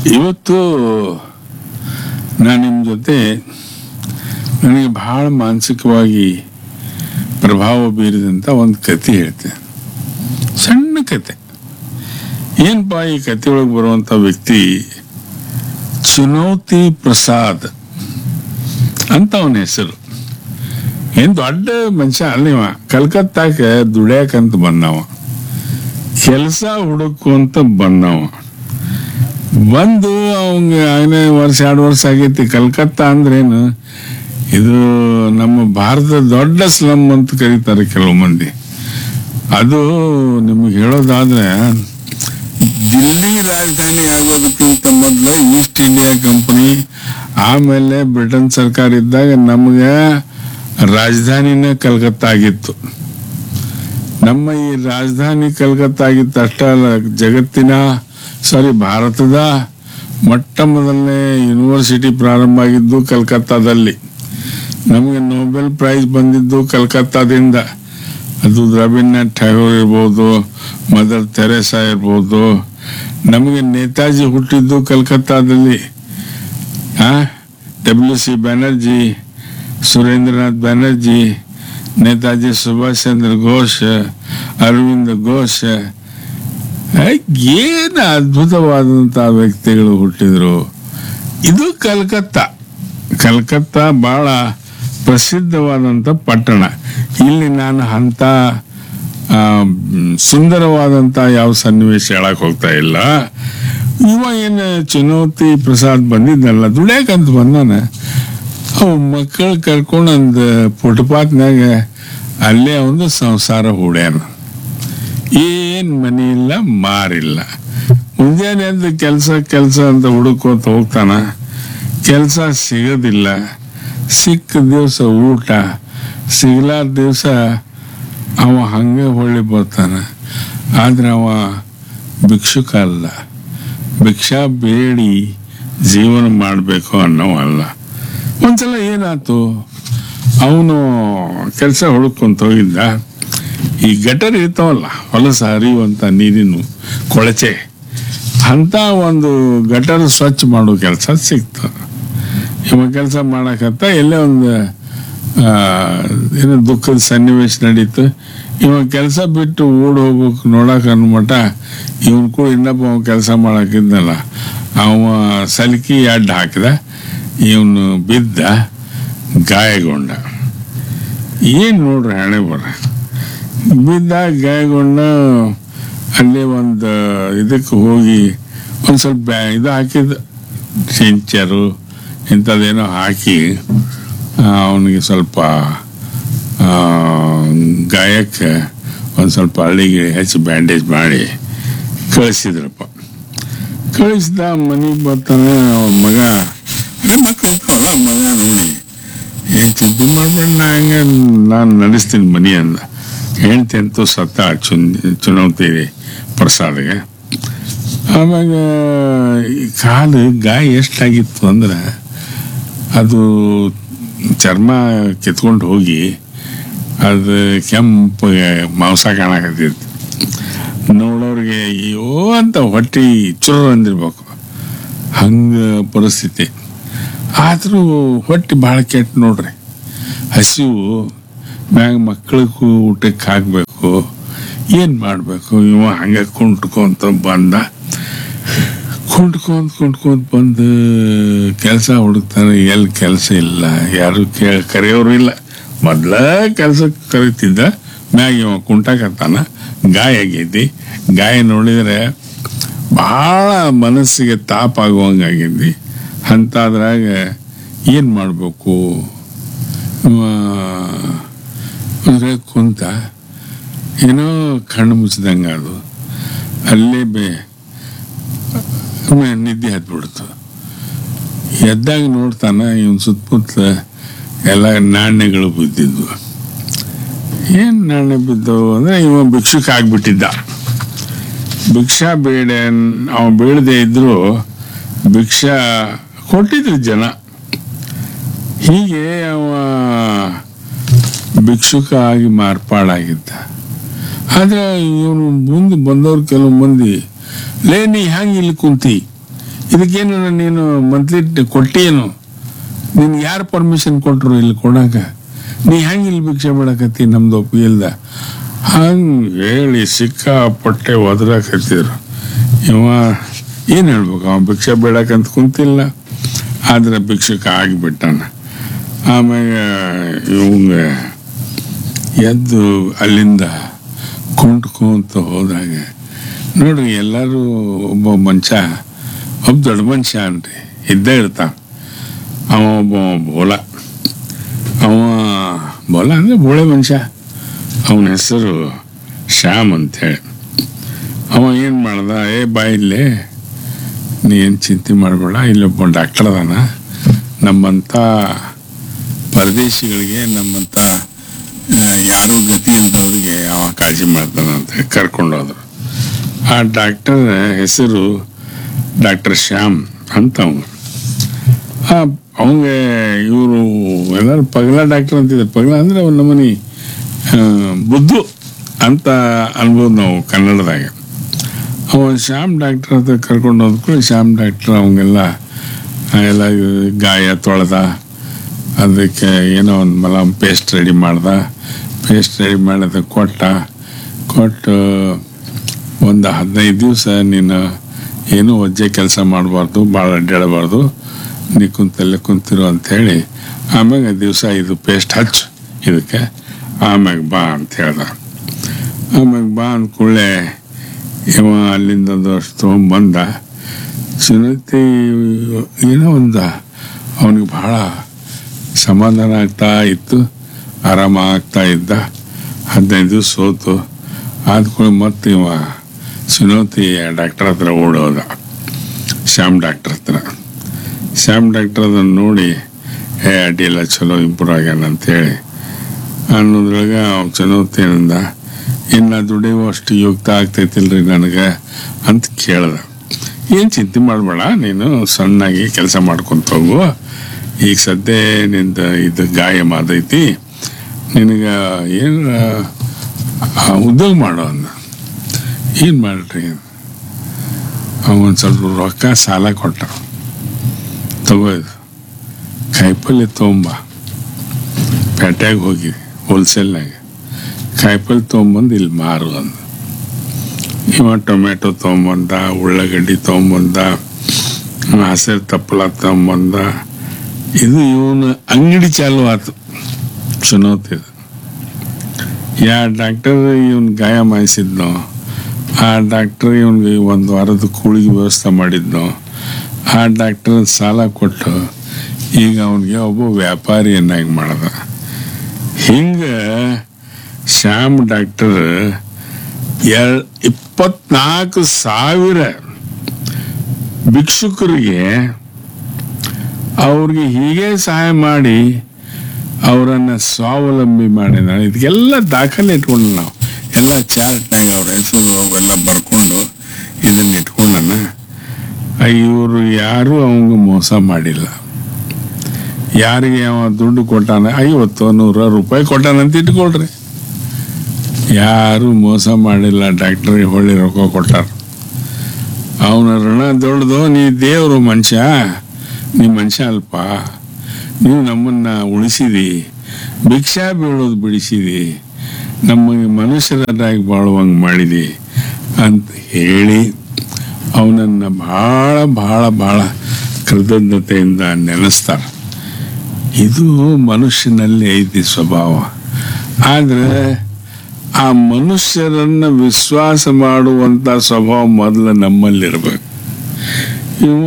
ಇವತ್ತು ನಾನು ನಿಮ್ಮ ಜೊತೆ ನನಗೆ ಬಹಳ ಮಾನಸಿಕವಾಗಿ ಪ್ರಭಾವ ಬೀರಿದಂಥ ಒಂದು ಕತೆ ಹೇಳ್ತೇನೆ ಸಣ್ಣ ಕತೆ ಏನಪ್ಪ ಈ ಕತೆ ಒಳಗೆ ಬರುವಂಥ ವ್ಯಕ್ತಿ ಚುನೌತಿ ಪ್ರಸಾದ್ ಅಂತ ಅವನ ಹೆಸರು ಏನ್ ದೊಡ್ಡ ಮನುಷ್ಯ ಅಲ್ಲಿವ ಕಲ್ಕತ್ತಾಕ ದುಡ್ಯಾಕಂತ ಬಂದವ ಕೆಲಸ ಹುಡುಕುವಂತ ಬಂದವ ಬಂದು ಅವಂಗ ಆಗಲೇ ವರ್ಷ ಎರಡು ವರ್ಷ ಆಗೈತಿ ಕಲ್ಕತ್ತಾ ಅಂದ್ರೇನು ಇದು ನಮ್ಮ ಭಾರತದ ದೊಡ್ಡ ಸ್ಲಮ್ ಅಂತ ಕರೀತಾರೆ ಕೆಲವು ಮಂದಿ ಅದು ನಿಮಗೆ ಹೇಳೋದಾದ್ರೆ ದಿಲ್ಲಿ ರಾಜಧಾನಿ ಆಗೋದಕ್ಕಿಂತ ಮೊದಲು ಈಸ್ಟ್ ಇಂಡಿಯಾ ಕಂಪನಿ ಆಮೇಲೆ ಬ್ರಿಟನ್ ಸರ್ಕಾರ ಇದ್ದಾಗ ನಮಗೆ ರಾಜಧಾನಿನೇ ಕಲ್ಕತ್ತಾ ಆಗಿತ್ತು ನಮ್ಮ ಈ ರಾಜಧಾನಿ ಕಲ್ಕತ್ತಾ ಆಗಿತ್ತು ಅಷ್ಟೇ ಅಲ್ಲ ಜಗತ್ತಿನ ಸಾರಿ ಭಾರತದ ಮೊಟ್ಟ ಮೊದಲನೇ ಯೂನಿವರ್ಸಿಟಿ ಪ್ರಾರಂಭ ಆಗಿದ್ದು ಕಲ್ಕತ್ತಾದಲ್ಲಿ ನಮಗೆ ನೊಬೆಲ್ ಪ್ರೈಸ್ ಬಂದಿದ್ದು ಕಲ್ಕತ್ತಾದಿಂದ ಅದು ರವೀಂದ್ರನಾಥ್ ಟ್ಯಾಗೋರ್ ಇರ್ಬೋದು ಮದರ್ ತೆರೇಸಾ ಇರ್ಬೋದು ನಮಗೆ ನೇತಾಜಿ ಹುಟ್ಟಿದ್ದು ಕಲ್ಕತ್ತಾದಲ್ಲಿ ಡಬ್ಲ್ಯೂ ಸಿ ಬ್ಯಾನರ್ಜಿ ಸುರೇಂದ್ರನಾಥ್ ಬ್ಯಾನರ್ಜಿ ನೇತಾಜಿ ಸುಭಾಷ್ ಚಂದ್ರ ಘೋಷ್ ಅರವಿಂದ ಘೋಷ್ ಏನು ಅದ್ಭುತವಾದಂಥ ವ್ಯಕ್ತಿಗಳು ಹುಟ್ಟಿದ್ರು ಇದು ಕಲ್ಕತ್ತಾ ಕಲ್ಕತ್ತಾ ಬಹಳ ಪ್ರಸಿದ್ಧವಾದಂಥ ಪಟ್ಟಣ ಇಲ್ಲಿ ನಾನು ಅಂಥ ಆ, ಸುಂದರವಾದಂಥ ಯಾವ ಸನ್ನಿವೇಶ ಹೇಳಕ್ ಹೋಗ್ತಾ ಇಲ್ಲ ಇವ ಏನು ಚುನೌತಿ ಪ್ರಸಾದ್ ಬಂದಿದ್ನಲ್ಲ ದುಡ್ಯಾಕಂತ ಬಂದಾನ ಅವು ಮಕ್ಕಳು ಕರ್ಕೊಂಡು ಒಂದು ಫುಟ್ಪಾತ್ನಾಗ ಅಲ್ಲೇ ಒಂದು ಸಂಸಾರ ಹೂಡ್ಯಾನ ಏನ್ ಮನಿ ಇಲ್ಲ ಮಾರಿಲ್ಲ ಮುಂಜಾನೆ ಎದ್ದು ಕೆಲಸ ಕೆಲಸ ಅಂತ ಹುಡುಕೋತ ಹೋಗ್ತಾನ ಕೆಲಸ ಸಿಗೋದಿಲ್ಲ ಸಿಕ್ಕ ದಿವಸ ಊಟ ಸಿಗ್ಲಾರ ದಿವಸ ಅವ ಹಂಗೆ ಹೊಳ್ಳಿ ಬರ್ತಾನ ಆದ್ರೆ ಅವ ಭಿಕ್ಷುಕ ಅಲ್ಲ ಭಿಕ್ಷಾ ಬೇಡಿ ಜೀವನ ಮಾಡಬೇಕು ಅನ್ನೋವಲ್ಲ ಒಂದ್ಸಲ ಏನಾಯ್ತು ಅವನು ಕೆಲಸ ಹುಡುಕೊಂತ ಹೋಗಿದ್ದ ಈ ಗಟರ್ ಇರ್ತಾವಲ್ಲ ಹೊಲಸ ಹರಿಯುವಂಥ ನೀರಿನ ಕೊಳಚೆ ಅಂತ ಒಂದು ಗಟರ್ ಸ್ವಚ್ಛ ಮಾಡೋ ಕೆಲಸ ಸಿಕ್ತು ಇವ ಕೆಲಸ ಮಾಡಕತ್ತ ಎಲ್ಲೇ ಒಂದು ಆ, ಏನೋ ದುಃಖದ ಸನ್ನಿವೇಶ ನಡೀತು ಇವ ಕೆಲಸ ಬಿಟ್ಟು ಓಡ್ ಹೋಗ್ಬೇಕು ನೋಡಕ್ ಅನ್ಮಟ ಇವನ್ ಕೂಡ ಇನ್ನೊಬ್ಬ ಅವ ಕೆಲಸ ಮಾಡಾಕಿದ್ನಲ್ಲ ಅವ ಸಲ್ಕಿ ಅಡ್ಡ ಹಾಕಿದ ಇವನು ಬಿದ್ದ ಗಾಯಗೊಂಡ ಏನ್ ನೋಡ್ರಿ ಹಣೆ ಬರ ಬಿದ್ದ ಗಾಯಗೊಂಡ ಅಲ್ಲೇ ಒಂದು ಇದಕ್ಕೆ ಹೋಗಿ ಒಂದು ಸ್ವಲ್ಪ ಬ್ಯಾ- ಇದು ಹಾಕಿದ ಸಿಂಚರು ಇಂಥದ್ದೇನೋ ಹಾಕಿ ಅವನಿಗೆ ಸ್ವಲ್ಪ ಆ, ಗಾಯಕ್ಕೆ ಒಂದು ಸ್ವಲ್ಪ ಹಳ್ಳಿಗೆ ಹೆಚ್ಚು ಬ್ಯಾಂಡೇಜ್ ಮಾಡಿ ಕಳಿಸಿದ್ರಪ್ಪ ಕಳಿಸಿದ ಮನೆಗೆ ಬರ್ತಾನೆ ಅವ್ರ ಮಗ ಅದೇ ಮಕ್ಳು ಇರ್ತಾವಲ್ಲ ಮಗ ನೋಡಿ ಏ ಚಿಂತೆ ಮಾಡ್ಬೇಡ ನಾ ಹಂಗೆ ನಾನು ನಡೆಸ್ತೀನಿ ಮನಿ ಅಂದ ಹೆಂಡ್ತಿ ಅಂತೂ ಸತ್ತ ಚುನ್ ಚುನೌತಿ ಪ್ರಸಾದ್ಗೆ ಆಮ್ಯಾಗ ಈ ಕಾಲು ಗಾಯ ಎಷ್ಟಾಗಿತ್ತು ಅಂದ್ರೆ ಅದು ಚರ್ಮ ಕಿತ್ಕೊಂಡು ಹೋಗಿ ಅದು ಕೆಂಪು ಮಾಂಸ ಕಾಣಕತ್ತಿತ್ತು ನೋಡೋರಿಗೆ ಅಯ್ಯೋ ಅಂತ ಹೊಟ್ಟೆ ಚುರು ಅಂದಿರ್ಬೇಕು ಹಂಗ ಪರಿಸ್ಥಿತಿ ಆದರೂ ಹೊಟ್ಟೆ ಭಾಳ ಕೆಟ್ಟ ನೋಡ್ರಿ ಹಸಿವು ಮ್ಯಾಗ ಮಕ್ಕಳಿಗೂ ಊಟಕ್ಕೆ ಹಾಕಬೇಕು ಏನು ಮಾಡಬೇಕು ಇವ ಹಂಗೆ ಕುಂಟ್ಕೊಂತ ಬಂದ ಕುಂಟ್ಕೊಂತ ಕುಂಟ್ಕೊಂತ ಬಂದು ಕೆಲಸ ಹುಡುಕ್ತಾನೆ ಎಲ್ಲಿ ಕೆಲಸ ಇಲ್ಲ ಯಾರು ಕೇ ಕರೆಯೋರು ಇಲ್ಲ ಮೊದ್ಲ ಕೆಲಸಕ್ಕೆ ಕರಿತಿದ್ದ ಮ್ಯಾಗ ಇವ ಕುಂಟಾಕತ್ತಾನ ಗಾಯ ಆಗೈತಿ ಗಾಯ ನೋಡಿದ್ರೆ ಭಾಳ ಮನಸ್ಸಿಗೆ ತಾಪ ಆಗುವಂಗಾಗೈತಿ ಅಂತಾದ್ರಾಗ ಏನು ಮಾಡಬೇಕು ಅಂದ್ರೆ ಕುಂತ ಏನೋ ಕಣ್ಣು ಮುಚ್ಚಿದಂಗೆ ಅದು ಅಲ್ಲೇ ಬೇ ಆಮೇಲೆ ನಿದ್ದೆ ಹತ್ಬಿಡ್ತು ಎದ್ದಾಗ ನೋಡ್ತಾನ ಇವನ್ ಸುತ್ತಮುತ್ತ ಎಲ್ಲ ನಾಣ್ಯಗಳು ಬಿದ್ದಿದ್ವು ಏನ್ ನಾಣ್ಯ ಬಿದ್ದವು ಅಂದ್ರೆ ಇವ ಭಿಕ್ಷುಕ ಆಗ್ಬಿಟ್ಟಿದ್ದ ಭಿಕ್ಷಾ ಬೇಡ ಅವ ಬೇಡದೆ ಇದ್ರು ಭಿಕ್ಷಾ ಕೊಟ್ಟಿದ್ರು ಜನ ಹೀಗೆ ಅವ ಭಿಕ್ಷುಕ ಆಗಿ ಮಾರ್ಪಾಡಾಗಿದ್ದ ಆದ್ರೆ ಇವನು ಮುಂದೆ ಬಂದವ್ರು ಕೆಲವು ಮಂದಿ ಲೇ ನೀ ಹೆಂಗ್ ಇಲ್ಲಿ ಕುಂತಿ ಇದಕ್ಕೇನು ನೀನು ಮಂತ್ಲಿ ಕೊಟ್ಟೇನು ನಿನ್ಗೆ ಯಾರು ಪರ್ಮಿಷನ್ ಕೊಟ್ರು ಇಲ್ಲಿ ಕೊಡಾಕ ನೀ ಹೆಂಗೆ ಇಲ್ಲಿ ಭಿಕ್ಷೆ ಬಿಡಕತ್ತಿ ನಮ್ದು ಒಪ್ಪಿಗೆ ಇಲ್ದ ಹಂಗೆ ಹೇಳಿ ಸಿಕ್ಕಾಪಟ್ಟೆ ಒದರಾಕತ್ತಿದ್ರು ಇವ ಏನು ಹೇಳ್ಬೇಕು ಅವ ಭಿಕ್ಷೆ ಬೇಡಕ್ಕಂತ ಕುಂತಿಲ್ಲ ಆದ್ರೆ ಭಿಕ್ಷುಕ ಆಗಿಬಿಟ್ಟಾನ ಆಮ್ಯಾಗ ಇವಂಗ ಎದ್ದು ಅಲ್ಲಿಂದ ಕುಂಟ್ಕೊಂತ ಹೋದಾಗ ನೋಡ್ರಿ ಎಲ್ಲರೂ ಒಬ್ಬ ಮನುಷ್ಯ ಒಬ್ಬ ದೊಡ್ಡ ಮನುಷ್ಯ ಅನ್ರಿ ಇದ್ದೇ ಇರ್ತಾನ ಅವ ಒಬ್ಬ ಬೋಲ ಅವ ಬೋಲ ಅಂದರೆ ಬೋಳೆ ಮನುಷ್ಯ ಅವನ ಹೆಸರು ಶ್ಯಾಮ್ ಅಂತೇಳಿ ಅವ ಏನು ಮಾಡ್ದ ಏ ಬಾಯಿಲ್ಲೇ ನೀ ಏನು ಚಿಂತೆ ಮಾಡಬೇಡ ಇಲ್ಲೊಬ್ಬ ಡಾಕ್ಟರ್ ಅದಾನ ನಮ್ಮಂಥ ಪರದೇಶಿಗಳಿಗೆ ನಮ್ಮಂಥ ಆ, ಯಾರೂ ಗತಿ ಇಲ್ದವ್ರಿಗೆ ಅವ ಕಾಳಜಿ ಮಾಡ್ತಾನ ಅಂತ ಹೇಳಿ ಕರ್ಕೊಂಡು ಹೋದ್ರು ಆ ಡಾಕ್ಟರ್ ಹೆಸರು ಡಾಕ್ಟರ್ ಶ್ಯಾಮ್ ಅಂತ ಅವನು ಅವಂಗೆ ಇವರು ಎಲ್ಲರೂ ಪಗಲ ಡಾಕ್ಟರ್ ಅಂತಿದ್ದಾರೆ ಪಗಲ ಅಂದರೆ ಅವ್ನ ನಮ್ಮನಿ ಆ, ಬುದ್ಧು ಅಂತ ಅನ್ಬೋದು ನಾವು ಕನ್ನಡದಾಗ ಅವ ಶ್ಯಾಮ್ ಡಾಕ್ಟರ್ ಅಂತ ಕರ್ಕೊಂಡು ಹೋದ್ಕೊಳ್ಳಿ ಶ್ಯಾಮ್ ಡಾಕ್ಟರ್ ಅವಂಗೆಲ್ಲ ಆ, ಎಲ್ಲ ಗಾಯ ತೊಳೆದ ಅದಕ್ಕೆ ಏನೋ ಒಂದು ಮಲಮ್ ಪೇಸ್ಟ್ ರೆಡಿ ಮಾಡ್ದ ಪೇಸ್ಟ್ ರೆಡಿ ಮಾಡಿದ ಕೊಟ್ಟ ಕೊಟ್ಟು ಒಂದು ಹದಿನೈದು ದಿವಸ ನೀನು ಏನೂ ಒಜ್ಜೆ ಕೆಲಸ ಮಾಡಬಾರ್ದು ಭಾಳ ಅಡ್ಡಾಡಬಾರ್ದು ನೀ ಕುಂತಲ್ಲೇ ಕುಂತಿರು ಅಂಥೇಳಿ ಆಮ್ಯಾಗ ದಿವಸ ಇದು ಪೇಸ್ಟ್ ಹಚ್ಚು ಇದಕ್ಕೆ ಆಮ್ಯಾಗ ಬಾ ಅಂತ ಹೇಳ್ದ ಆಮ್ಯಾಗ ಬಾ ಅಂದ ಕೂಡಲೇ ಇವ ಅಲ್ಲಿಂದ ಒಂದಷ್ಟು ತೊಗೊಂಬಂದ ಸುನೀತಿ ಏನೋ ಒಂದು ಅವನಿಗೆ ಭಾಳ ಸಮಾಧಾನ ಆಗ್ತಾ ಇತ್ತು ಆರಾಮ ಆಗ್ತಾ ಇದ್ದ ಹದಿನೈದು ದಿವಸ ಹೋತು ಆದ್ಕೂಡ ಮತ್ತೆ ಇವ ಸುನೋತಿ ಡಾಕ್ಟರ್ ಹತ್ರ ಓಡೋದ ಶ್ಯಾಮ್ ಡಾಕ್ಟರ್ ಹತ್ರ ಶ್ಯಾಮ್ ಡಾಕ್ಟರ್ ಅದನ್ನು ನೋಡಿ ಏ ಅಡ್ಡಿಲ್ಲ ಚಲೋ ಇಂಪ್ರೂವ್ ಆಗ್ಯಾನ ಅಂತೇಳಿ ಅನ್ನೋದ್ರೊಳಗೆ ಅವ್ನು ಚಲೋತಿ ಅಂದ ಇನ್ನು ದುಡಿಯುವಷ್ಟು ಯುಕ್ತ ಆಗ್ತೈತಿಲ್ರಿ ನನಗೆ ಅಂತ ಕೇಳ್ದ ಏನು ಚಿಂತೆ ಮಾಡಬೇಡ ನೀನು ಸಣ್ಣಾಗಿ ಕೆಲಸ ಮಾಡ್ಕೊಂತ ಹೋಗು ಈಗ ಸದ್ಯ ನಿಂದ ಇದು ಗಾಯ ಮಾದೈತಿ ನಿನಗೆ ಏನು ಉದ್ಯೋಗ ಮಾಡೋ ಅಂದ ಏನು ಮಾಡ್ರಿ ಅವನು ಸ್ವಲ್ಪ ರೊಕ್ಕ ಸಾಲ ಕೊಟ್ಟ ತಗೋ ಇದು ಕಾಯಿಪಲ್ಲೆ ತೊಗೊಂಬ ಪೇಟ್ಯಾಗ ಹೋಗಿ ಹೋಲ್ಸೇಲ್ನಾಗ ಕಾಯಿಪಲ್ಲೆ ತೊಗೊಂಬಂದು ಇಲ್ಲಿ ಮಾರು ಅಂದ ಇವ ಟೊಮೆಟೊ ತೊಗೊಂಬಂದ ಉಳ್ಳಾಗಡ್ಡಿ ತೊಗೊಂಬಂದ ಹಸಿರು ತಪ್ಪಲ ತೊಗೊಂಬಂದ ಇದು ಇವನು ಅಂಗಡಿ ಚಾಲು ಆತು ಚುನೌತಿದು ಯಾ ಡಾಕ್ಟರ್ ಇವನ್ ಗಾಯ ಮಾಯಿಸಿದ್ನೋ ಆ ಡಾಕ್ಟರ್ ಇವನ್ಗೆ ಒಂದು ವಾರದ ಕೂಳಿಗೆ ವ್ಯವಸ್ಥೆ ಮಾಡಿದ್ನೋ ಆ ಡಾಕ್ಟರ್ ಸಾಲ ಕೊಟ್ಟು ಈಗ ಅವನಿಗೆ ಒಬ್ಬ ವ್ಯಾಪಾರಿಯನ್ನಾಗಿ ಮಾಡ್ದ ಹಿಂಗೆ ಶ್ಯಾಮ್ ಡಾಕ್ಟರ್ ಎರ್ ಇಪ್ಪತ್ನಾಲ್ಕು ಸಾವಿರ ಭಿಕ್ಷುಕರಿಗೆ ಅವ್ರಿಗೆ ಹೀಗೆ ಸಹಾಯ ಮಾಡಿ ಅವರನ್ನ ಸ್ವಾವಲಂಬಿ ಮಾಡಿದ ಇದಕ್ಕೆಲ್ಲ ದಾಖಲೆ ಇಟ್ಕೊಂಡು ನಾವು ಎಲ್ಲ ಚಾರ್ಟ್ನಾಗ ಅವ್ರ ಹೆಸರು ಅವೆಲ್ಲ ಬರ್ಕೊಂಡು ಇದನ್ನ ಇಟ್ಕೊಂಡನ ಇವರು ಯಾರು ಅವಂಗ ಮೋಸ ಮಾಡಿಲ್ಲ ಯಾರಿಗೆ ಅವ ದುಡ್ಡು ಕೊಟ್ಟಾನ ಐವತ್ತು ನೂರ ರೂಪಾಯಿ ಕೊಟ್ಟಾನಂತ ಇಟ್ಕೊಳ್ರಿ ಯಾರು ಮೋಸ ಮಾಡಿಲ್ಲ ಡಾಕ್ಟ್ರಿಗೆ ಹೊಳ್ಳಿ ರೊಕ್ಕ ಕೊಟ್ಟಾರ ಅವನ ಋಣ ದೊಡ್ಡದು ನೀ ದೇವರು ಮನುಷ್ಯ ನೀ ಮನುಷ್ಯ ಅಲ್ಪ ನೀವು ನಮ್ಮನ್ನ ಉಳಿಸಿದಿ ಭಿಕ್ಷಾ ಬೀಳೋದು ಬಿಡಿಸಿದಿ ನಮಗೆ ಮನುಷ್ಯರಾಗಿ ಬಾಳುವಂಗೆ ಮಾಡಿದಿ ಅಂತ ಹೇಳಿ ಅವನನ್ನು ಭಾಳ ಭಾಳ ಭಾಳ ಕೃತಜ್ಞತೆಯಿಂದ ನೆನೆಸ್ತಾರೆ ಇದು ಮನುಷ್ಯನಲ್ಲಿ ಐತಿ ಸ್ವಭಾವ ಆದರೆ ಆ ಮನುಷ್ಯರನ್ನ ವಿಶ್ವಾಸ ಮಾಡುವಂತ ಸ್ವಭಾವ ಮೊದಲು ನಮ್ಮಲ್ಲಿರ್ಬೇಕು ಇವ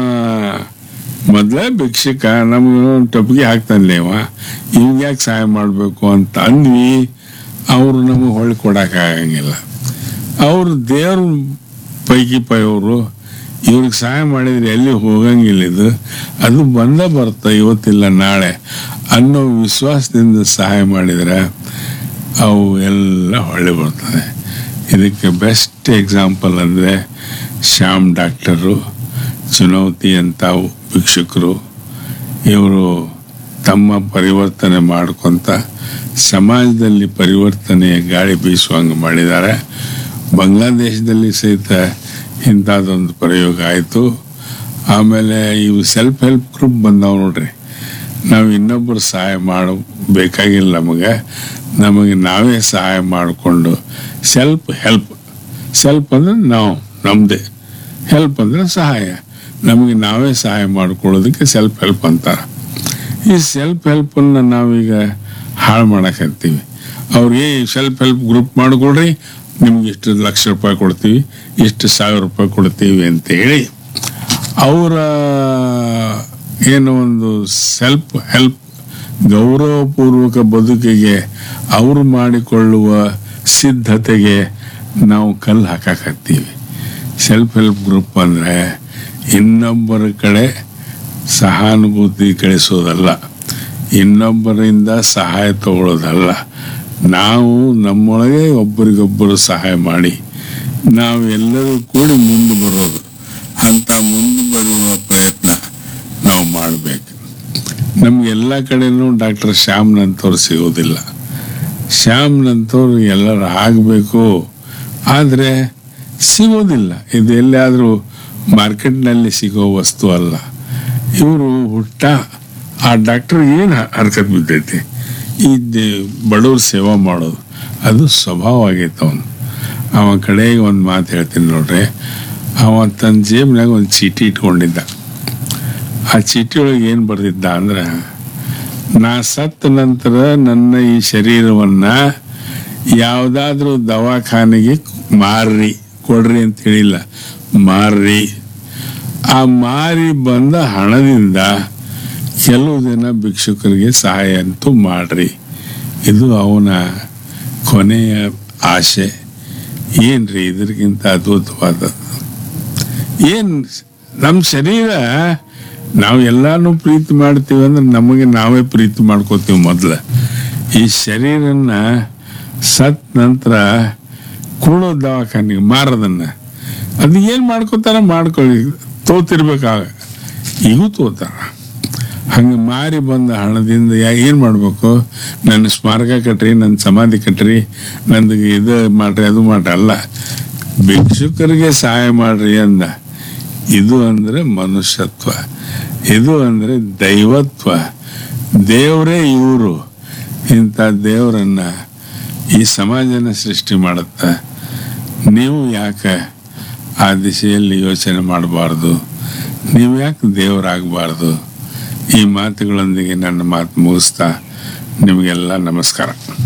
ಮೊದಲೇ ಭಿಕ್ಷಕ ನಮ್ಗೆ ಟೊಪ್ಪಿಗೆ ಹಾಕ್ತಾನೆ ಇವ ಇವ್ಗೆ ಯಾಕೆ ಸಹಾಯ ಮಾಡಬೇಕು ಅಂತ ಅಂದ್ವಿ ಅವರು ನಮಗೆ ಹೊಳ್ಳಿ ಕೊಡೋಕ್ಕಾಗಂಗಿಲ್ಲ ಅವರು ದೇವ್ರ ಪೈಕಿ ಪೈಯವರು ಇವ್ರಿಗೆ ಸಹಾಯ ಮಾಡಿದ್ರೆ ಎಲ್ಲಿ ಹೋಗಂಗಿಲ್ಲ ಇದು ಅದು ಬಂದ ಬರ್ತಾ ಇವತ್ತಿಲ್ಲ ನಾಳೆ ಅನ್ನೋ ವಿಶ್ವಾಸದಿಂದ ಸಹಾಯ ಮಾಡಿದರೆ ಅವು ಎಲ್ಲ ಹೊಳ್ಳಿ ಬರ್ತದೆ ಇದಕ್ಕೆ ಬೆಸ್ಟ್ ಎಕ್ಸಾಂಪಲ್ ಅಂದರೆ ಶ್ಯಾಮ್ ಡಾಕ್ಟರು ಚುನೌತಿ ಅಂತ ಭಿಕ್ಷುಕರು ಇವರು ತಮ್ಮ ಪರಿವರ್ತನೆ ಮಾಡ್ಕೊತ ಸಮಾಜದಲ್ಲಿ ಪರಿವರ್ತನೆಯ ಗಾಳಿ ಬೀಸುವಂಗೆ ಮಾಡಿದ್ದಾರೆ ಬಾಂಗ್ಲಾದೇಶದಲ್ಲಿ ಸಹಿತ ಇಂಥದ್ದೊಂದು ಪ್ರಯೋಗ ಆಯಿತು ಆಮೇಲೆ ಇವು ಸೆಲ್ಫ್ ಹೆಲ್ಪ್ ಗ್ರೂಪ್ ಬಂದಾವ ನೋಡ್ರಿ ನಾವು ಇನ್ನೊಬ್ಬರು ಸಹಾಯ ಮಾಡ ಬೇಕಾಗಿಲ್ಲ ನಮಗೆ ನಮಗೆ ನಾವೇ ಸಹಾಯ ಮಾಡಿಕೊಂಡು ಸೆಲ್ಫ್ ಹೆಲ್ಪ್ ಸೆಲ್ಫ್ ಅಂದ್ರೆ ನಾವು ನಮ್ಮದೇ ಹೆಲ್ಪ್ ಅಂದ್ರೆ ಸಹಾಯ ನಮಗೆ ನಾವೇ ಸಹಾಯ ಮಾಡ್ಕೊಳ್ಳೋದಕ್ಕೆ ಸೆಲ್ಫ್ ಹೆಲ್ಪ್ ಅಂತಾರೆ ಈ ಸೆಲ್ಫ್ ಹೆಲ್ಪನ್ನು ನಾವೀಗ ಹಾಳು ಮಾಡಕತ್ತೀವಿ ಅವ್ರಿಗೆ ಸೆಲ್ಫ್ ಹೆಲ್ಪ್ ಗ್ರೂಪ್ ಮಾಡಿಕೊಡ್ರಿ ನಿಮ್ಗೆ ಇಷ್ಟು ಲಕ್ಷ ರೂಪಾಯಿ ಕೊಡ್ತೀವಿ ಇಷ್ಟು ಸಾವಿರ ರೂಪಾಯಿ ಕೊಡ್ತೀವಿ ಅಂತೇಳಿ ಅವರ ಏನು ಒಂದು ಸೆಲ್ಫ್ ಹೆಲ್ಪ್ ಗೌರವಪೂರ್ವಕ ಬದುಕಿಗೆ ಅವರು ಮಾಡಿಕೊಳ್ಳುವ ಸಿದ್ಧತೆಗೆ ನಾವು ಕಲ್ಲು ಹಾಕಕತ್ತೀವಿ ಸೆಲ್ಫ್ ಹೆಲ್ಪ್ ಗ್ರೂಪ್ ಅಂದರೆ ಇನ್ನೊಬ್ಬರ ಕಡೆ ಸಹಾನುಭೂತಿ ಕಳಿಸೋದಲ್ಲ ಇನ್ನೊಬ್ಬರಿಂದ ಸಹಾಯ ತಗೊಳ್ಳೋದಲ್ಲ ನಾವು ನಮ್ಮೊಳಗೆ ಒಬ್ಬರಿಗೊಬ್ಬರು ಸಹಾಯ ಮಾಡಿ ನಾವು ಎಲ್ಲರೂ ಕೂಡಿ ಮುಂದೆ ಬರೋದು ಅಂತ ಮುಂದೆ ಬರುವ ಪ್ರಯತ್ನ ನಾವು ಮಾಡಬೇಕು ನಮ್ಗೆ ಎಲ್ಲ ಕಡೆನೂ ಡಾಕ್ಟರ್ ಶ್ಯಾಮ್ನಂತವ್ರು ಸಿಗೋದಿಲ್ಲ ಶ್ಯಾಮ್ನಂತವ್ರು ಎಲ್ಲರೂ ಆಗಬೇಕು ಆದರೆ ಸಿಗೋದಿಲ್ಲ ಇದು ಎಲ್ಲಿಯಾದರೂ ಮಾರ್ಕೆಟ್ನಲ್ಲಿ ಸಿಗೋ ವಸ್ತು ಅಲ್ಲ ಇವರು ಹುಟ್ಟ ಆ ಡಾಕ್ಟರ್ ಏನು ಹರ್ಕತ್ ಬಿದ್ದೈತಿ ಈ ದೇ- ಬಡವ್ರ ಸೇವಾ ಮಾಡೋದು ಅದು ಸ್ವಭಾವ ಆಗೈತೆ ಅವನು ಅವ ಕಡೆಗೆ ಒಂದು ಮಾತು ಹೇಳ್ತೀನಿ ನೋಡ್ರಿ ಅವ ತನ್ನ ಜೇಬ್ನಾಗ ಒಂದು ಚೀಟಿ ಇಟ್ಕೊಂಡಿದ್ದ ಆ ಚೀಟಿ ಒಳಗೆ ಏನು ಬರೆದಿದ್ದ ಅಂದ್ರೆ ನಾ ಸತ್ತ ನಂತರ ನನ್ನ ಈ ಶರೀರವನ್ನ ಯಾವುದಾದ್ರೂ ದವಾಖಾನೆಗೆ ಮಾರ್ರಿ ಕೊಡ್ರಿ ಅಂತ ಹೇಳಿಲ್ಲ ಮಾರ್ರಿ ಆ ಮಾರಿ ಬಂದ ಹಣದಿಂದ ಕೆಲವು ಜನ ಭಿಕ್ಷುಕರಿಗೆ ಸಹಾಯ ಅಂತೂ ಮಾಡ್ರಿ ಇದು ಅವನ ಕೊನೆಯ ಆಸೆ ಏನ್ರಿ ಇದಕ್ಕಿಂತ ಅದ್ಭುತವಾದದ್ದು ಏನು ನಮ್ಮ ಶರೀರ ನಾವು ಎಲ್ಲಾನು ಪ್ರೀತಿ ಮಾಡ್ತೀವಿ ಅಂದ್ರೆ ನಮಗೆ ನಾವೇ ಪ್ರೀತಿ ಮಾಡ್ಕೋತೀವಿ ಮೊದಲು ಈ ಶರೀರನ ಸತ್ ನಂತರ ಕೂಡೋ ದವಾಖಾನಿಗೆ ಮಾರದನ್ನ ಅದು ಏನು ಮಾಡ್ಕೋತಾರ ಮಾಡ್ಕೊಳ್ಳಿ ತೋತಿರ್ಬೇಕಾಗ ಈಗೂ ತೋತಾರ ಹಂಗೆ ಮಾರಿ ಬಂದ ಹಣದಿಂದ ಯಾ ಏನು ಮಾಡಬೇಕು ನನ್ನ ಸ್ಮಾರಕ ಕಟ್ರಿ ನನ್ನ ಸಮಾಧಿ ಕಟ್ರಿ ನಂದು ಇದು ಮಾಡ್ರಿ ಅದು ಮಾಡ್ರಿ ಅಲ್ಲ ಭಿಕ್ಷುಕರಿಗೆ ಸಹಾಯ ಮಾಡ್ರಿ ಅಂದ ಇದು ಅಂದರೆ ಮನುಷ್ಯತ್ವ ಇದು ಅಂದರೆ ದೈವತ್ವ ದೇವರೇ ಇವರು ಇಂಥ ದೇವರನ್ನ ಈ ಸಮಾಜನ ಸೃಷ್ಟಿ ಮಾಡುತ್ತೆ ನೀವು ಯಾಕೆ ಆ ದಿಶೆಯಲ್ಲಿ ಯೋಚನೆ ಮಾಡಬಾರ್ದು ನೀವು ಯಾಕೆ ದೇವರಾಗಬಾರ್ದು ಈ ಮಾತುಗಳೊಂದಿಗೆ ನನ್ನ ಮಾತು ಮುಗಿಸ್ತಾ ನಿಮಗೆಲ್ಲ ನಮಸ್ಕಾರ